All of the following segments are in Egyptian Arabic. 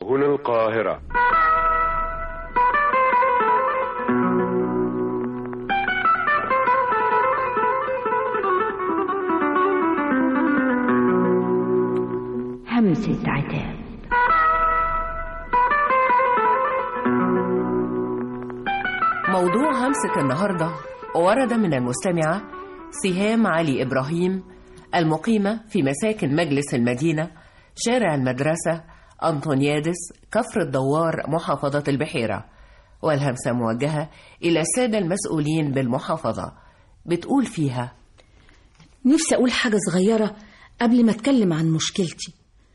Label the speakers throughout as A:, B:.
A: هنا القاهرة
B: همسة عتاب
C: موضوع همسة النهاردة ورد من المستمعة سهام علي إبراهيم المقيمة في مساكن مجلس المدينة شارع المدرسة أنطونيادس كفر الدوار محافظة البحيرة والهمسة موجهة إلى السادة المسؤولين بالمحافظة بتقول فيها
D: نفسي أقول حاجة صغيرة قبل ما أتكلم عن مشكلتي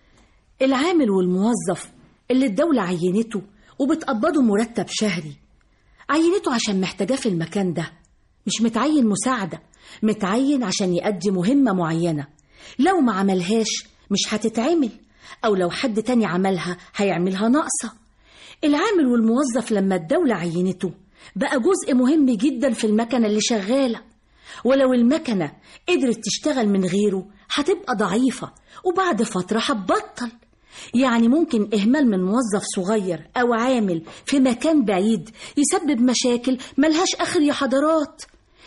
D: العامل والموظف اللي الدولة عينته وبتقبضه مرتب شهري عينته عشان محتاجاه في المكان ده مش متعين مساعدة متعين عشان يأدي مهمة معينة لو ما عملهاش مش هتتعمل أو لو حد تاني عملها هيعملها ناقصة العامل والموظف لما الدولة عينته بقى جزء مهم جدا في المكنة اللي شغالة ولو المكنة قدرت تشتغل من غيره هتبقى ضعيفة وبعد فترة هتبطل يعني ممكن إهمال من موظف صغير أو عامل في مكان بعيد يسبب مشاكل ملهاش آخر يا حضرات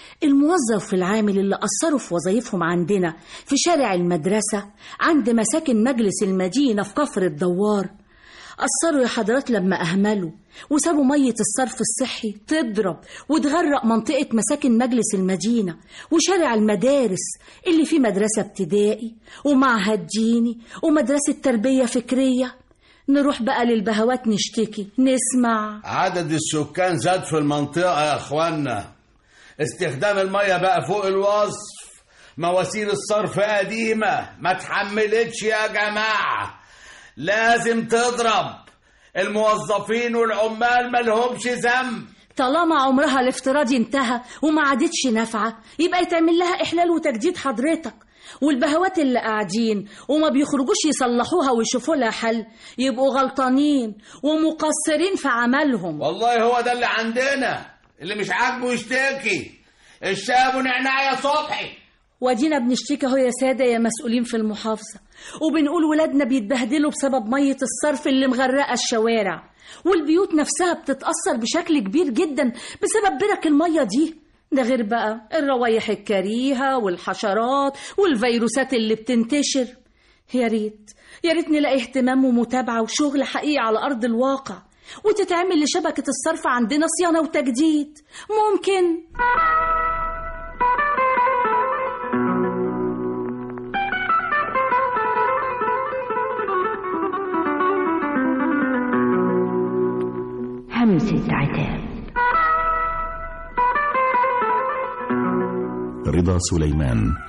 D: الموظف والعامل اللي قصروا في وظائفهم عندنا في شارع المدرسة عند مساكن مجلس المدينة في كفر الدوار قصروا يا حضرات لما أهملوا وسابوا مية الصرف الصحي تضرب وتغرق منطقة مساكن مجلس المدينة وشارع المدارس اللي فيه مدرسة ابتدائي ومعهد ديني ومدرسة تربية فكرية نروح بقى للبهوات نشتكي نسمع
E: عدد السكان زاد في المنطقة يا اخوانا استخدام المية بقى فوق الوصف مواسير الصرف قديمة ما تحملتش يا جماعة لازم تضرب الموظفين والعمال ملهمش ذنب
D: طالما عمرها الافتراضي انتهى وما عادتش نافعة يبقى يتعمل لها إحلال وتجديد حضرتك والبهوات اللي قاعدين وما بيخرجوش يصلحوها ويشوفوا لها حل يبقوا غلطانين ومقصرين في عملهم
E: والله هو ده اللي عندنا اللي مش عاجبه يشتكي الشاب ونعناع يا صبحي
D: وادينا بنشتكي اهو يا سادة يا مسؤولين في المحافظة وبنقول ولادنا بيتبهدلوا بسبب مية الصرف اللي مغرقة الشوارع والبيوت نفسها بتتأثر بشكل كبير جدا بسبب برك المية دي ده غير بقى الروايح الكريهة والحشرات والفيروسات اللي بتنتشر يا ريت يا ريت نلاقي اهتمام ومتابعة وشغل حقيقي على أرض الواقع وتتعمل لشبكة الصرف عندنا صيانة وتجديد ممكن
B: همسة عتاب
F: رضا سليمان